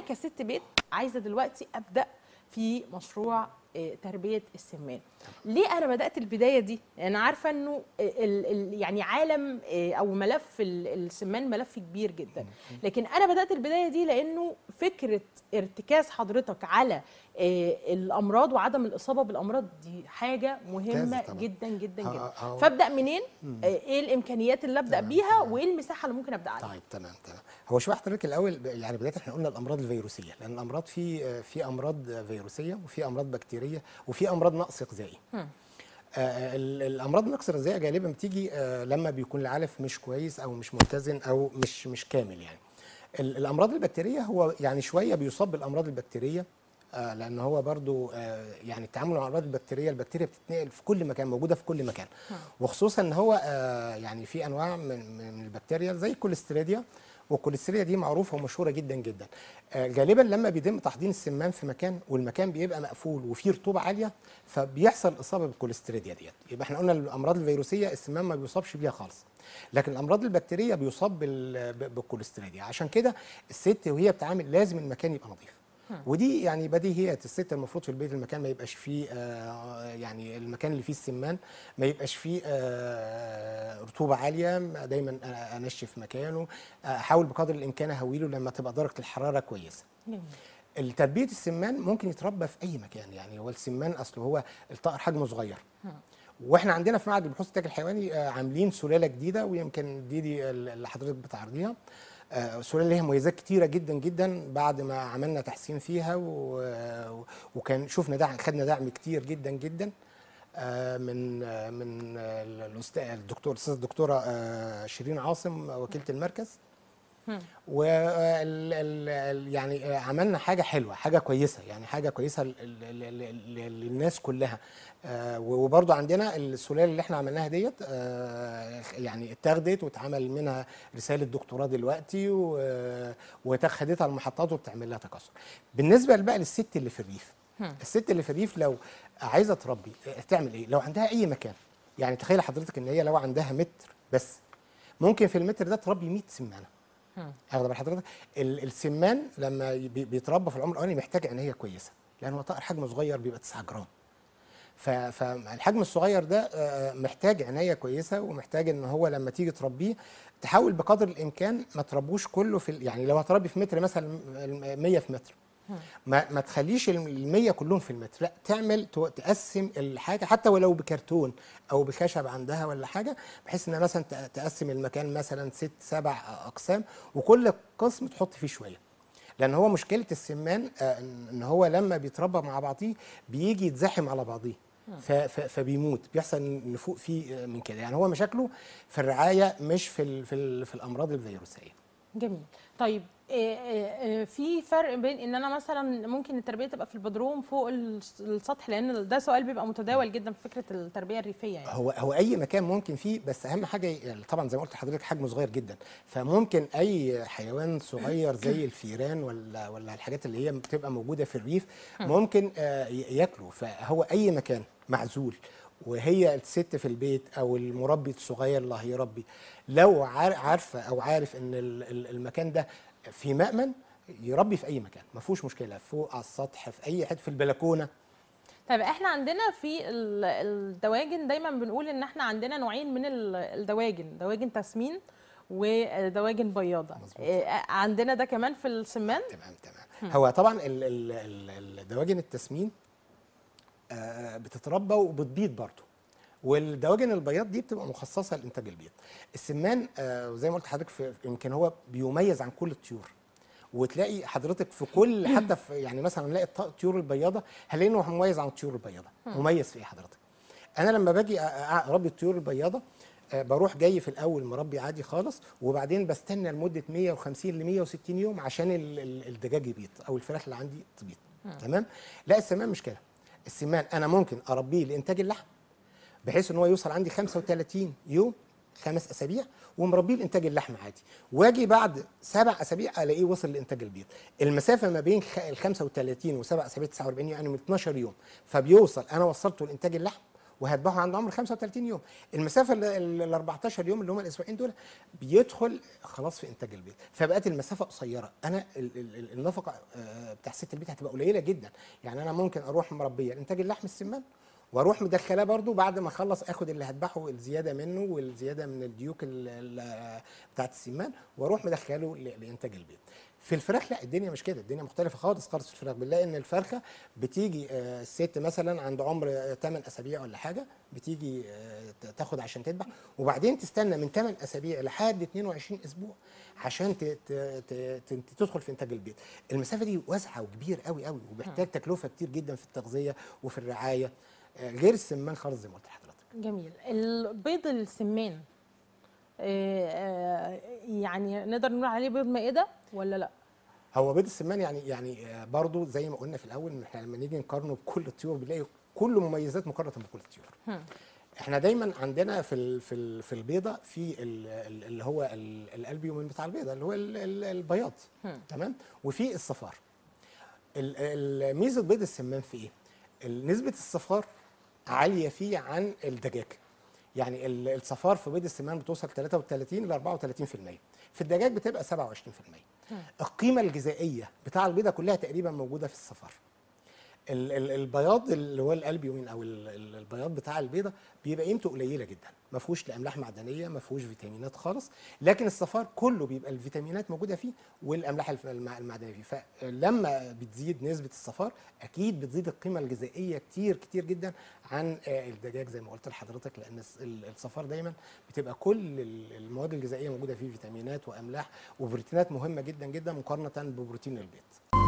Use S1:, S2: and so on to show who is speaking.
S1: كست بيت عايزه دلوقتي ابدا في مشروع آه، تربيه السمان ليه انا بدات البدايه دي انا عارفه انه ال ال يعني عالم آه، او ملف ال- السمان ملف كبير جدا لكن انا بدات البدايه دي لانه فكره ارتكاز حضرتك على آه، الامراض وعدم الاصابه بالامراض دي حاجه مهمه
S2: ممتازة طبعاً.
S1: جدا جدا
S2: ها-
S1: جدا
S2: ها-
S1: فابدا منين آه، ايه الامكانيات اللي ابدا
S2: تمام،
S1: بيها
S2: تمام.
S1: وايه المساحه اللي ممكن ابدا عليها
S2: طيب تمام تمام هو شوف حضرتك الاول ب- يعني بدايه احنا قلنا الامراض الفيروسيه لان الامراض في في امراض فيروسيه وفي امراض بكتيريه وفي امراض نقص غذائي
S1: هم.
S2: آه، ال- الامراض النقص الغذائي غالبا بتيجي آه، لما بيكون العلف مش كويس او مش متزن او مش مش كامل يعني ال- الامراض البكتيريه هو يعني شويه بيصاب بالامراض البكتيريه آه، لان هو برضو آه، يعني التعامل مع الامراض البكتيريه البكتيريا بتتنقل في كل مكان موجوده في كل مكان وخصوصا ان هو آه، يعني في انواع من من البكتيريا زي الكوليستريديا والكوليستريديا دي معروفه ومشهوره جدا جدا آه، غالبا لما بيتم تحضير السمان في مكان والمكان بيبقى مقفول وفيه رطوبه عاليه فبيحصل اصابه بالكوليستريديا ديت يبقى احنا قلنا الامراض الفيروسيه السمان ما بيصابش بيها خالص لكن الامراض البكتيريه بيصاب بال- ب- بالكوليستريديا عشان كده الست وهي بتعامل لازم المكان يبقى نظيف ودي يعني بديهيات الست المفروض في البيت المكان ما يبقاش فيه آه يعني المكان اللي فيه السمان ما يبقاش فيه آه رطوبه عاليه دايما انشف مكانه احاول بقدر الامكان اهويله لما تبقى درجه الحراره كويسه التربيه السمان ممكن يتربى في اي مكان يعني هو السمان اصله هو الطائر حجمه صغير واحنا عندنا في معهد البحوث التاج الحيواني آه، عاملين سلاله جديده ويمكن دي دي اللي حضرتك بتعرضيها آه، سلاله ليها مميزات كتيره جدا جدا بعد ما عملنا تحسين فيها و- وكان شفنا دعم خدنا دعم كتير جدا جدا آه، من آه، من آه، الاستاذ الدكتور الاستاذ الدكتوره آه، شيرين عاصم وكيله المركز وال ال- يعني آه، عملنا حاجه حلوه حاجه كويسه يعني حاجه كويسه ل- ل- ل- ل- للناس كلها آه، وبرضو عندنا السلاله اللي احنا عملناها ديت آه، يعني اتاخدت واتعمل منها رساله دكتوراه دلوقتي و- واتخذتها المحطات وبتعمل لها تكاثر بالنسبه بقى للست اللي في الريف الست اللي في الريف لو عايزه تربي آه، تعمل ايه لو عندها اي مكان يعني تخيل حضرتك ان هي لو عندها متر بس ممكن في المتر ده تربي 100 سمانه واخد بال حضرتك ال- السمان لما بي- بيتربى في العمر الاولاني محتاج عنايه كويسه لان هو طائر حجمه صغير بيبقى 9 جرام ف- فالحجم الصغير ده آه، محتاج عنايه كويسه ومحتاج ان هو لما تيجي تربيه تحاول بقدر الامكان ما تربوش كله في ال- يعني لو هتربي في متر مثلا 100 في متر ما ما تخليش ال 100 كلهم في المتر لا تعمل تو- تقسم الحاجه حتى ولو بكرتون او بخشب عندها ولا حاجه بحيث انها مثلا ت- تقسم المكان مثلا ست سبع اقسام وكل قسم تحط فيه شويه لان هو مشكله السمان آه، ان إن هو لما بيتربى مع بعضيه بيجي يتزاحم على بعضيه ف- ف- فبيموت بيحصل نفوق فيه آه، من كده يعني هو مشاكله في الرعايه مش في ال في, ال في الامراض الفيروسيه
S1: جميل طيب آه، آه، آه، في فرق بين ان انا مثلا ممكن التربيه تبقى في البدروم فوق الس- السطح لان ده سؤال بيبقى متداول جدا في فكره التربيه الريفيه يعني
S2: هو هو اي مكان ممكن فيه بس اهم حاجه يعني طبعا زي ما قلت لحضرتك حجمه صغير جدا فممكن اي حيوان صغير زي الفيران ولا ولا الحاجات اللي هي بتبقى موجوده في الريف ممكن آه، ي- ياكلوا فهو اي مكان معزول وهي الست في البيت او المربي الصغير اللي هيربي لو عار- عارفه او عارف ان ال- ال- المكان ده في مأمن يربي في اي مكان ما فيهوش مشكله فوق على السطح في اي حته في البلكونه
S1: طيب احنا عندنا في ال- الدواجن دايما بنقول ان احنا عندنا نوعين من ال- الدواجن دواجن تسمين ودواجن بياضه
S2: مظبوط.
S1: آه، عندنا ده كمان في السمان
S2: تمام تمام هو طبعا ال- ال- ال- الدواجن التسمين آه، بتتربى وبتبيض برضه والدواجن البياض دي بتبقى مخصصه لانتاج البيض السمان آه، زي ما قلت لحضرتك في- يمكن هو بيميز عن كل الطيور وتلاقي حضرتك في كل حتى في يعني مثلا نلاقي الط- الطيور البياضه هنلاقي انه مميز عن الطيور البياضه مميز في ايه حضرتك انا لما باجي أ- أ- اربي الطيور البياضه آه، بروح جاي في الاول مربي عادي خالص وبعدين بستنى لمده 150 ل 160 يوم عشان ال- ال- الدجاج يبيض او الفراخ اللي عندي تبيض تمام لا السمان مش كده السمان انا ممكن اربيه لانتاج اللحم بحيث ان هو يوصل عندي 35 يوم خمس اسابيع ومربيه لانتاج اللحم عادي واجي بعد سبع اسابيع الاقيه وصل لانتاج البيض المسافه ما بين خ- ال 35 وسبع اسابيع 49 يعني من 12 يوم فبيوصل انا وصلته لانتاج اللحم وهذبحه عند عمر 35 يوم المسافه ال ال 14 يوم اللي هم الاسبوعين دول بيدخل خلاص في انتاج البيض فبقت المسافه قصيره انا ال ال ال النفقه آه، بتاع ست البيت هتبقى قليله جدا يعني انا ممكن اروح مربيه انتاج اللحم السمان واروح مدخلاه برضو بعد ما اخلص اخد اللي هذبحه الزياده منه والزياده من الديوك ال- ال- بتاعت السمان واروح مدخله ل- لانتاج البيض في الفراخ لا الدنيا مش كده الدنيا مختلفه خالص خالص في الفراخ بنلاقي ان الفرخه بتيجي آه، الست مثلا عند عمر 8 اسابيع ولا حاجه بتيجي آه، ت- تاخد عشان تذبح وبعدين تستنى من 8 اسابيع لحد 22 اسبوع عشان ت- ت- ت- ت- تدخل في انتاج البيض المسافه دي واسعه وكبير قوي قوي وبيحتاج تكلفه كتير جدا في التغذيه وفي الرعايه آه، غير السمان خالص زي ما قلت لحضرتك
S1: جميل البيض السمان آه، آه، يعني نقدر نقول عليه بيض مائده ولا لا
S2: هو بيض السمان يعني يعني آه، برضو زي ما قلنا في الاول ان احنا لما نيجي نقارنه بكل الطيور بنلاقي كل مميزات مقارنه بكل الطيور
S1: هم.
S2: احنا دايما عندنا في ال في ال في البيضه في ال- ال- اللي هو ال- الالبيومين بتاع البيضه اللي هو ال- ال- البياض
S1: هم.
S2: تمام وفي الصفار ال- ال- ميزه بيض السمان في ايه ال- نسبه الصفار عاليه فيه عن الدجاج يعني ال- الصفار في بيض السمان بتوصل 33 ل 34% في الدجاج بتبقى 27% القيمه الغذائيه بتاع البيضه كلها تقريبا موجوده في الصفار ال- ال- البياض اللي هو الالبيومين او ال- ال- البياض بتاع البيضه بيبقى قيمته قليله جدا ما فيهوش لا املاح معدنيه ما فيهوش فيتامينات خالص لكن الصفار كله بيبقى الفيتامينات موجوده فيه والاملاح الف- المع- المعدنيه فيه فلما بتزيد نسبه الصفار اكيد بتزيد القيمه الغذائيه كتير كتير جدا عن آه، الدجاج زي ما قلت لحضرتك لان الس- ال- الصفار دايما بتبقى كل ال- المواد الغذائيه موجوده فيه فيتامينات واملاح وبروتينات مهمه جدا جدا مقارنه ببروتين البيض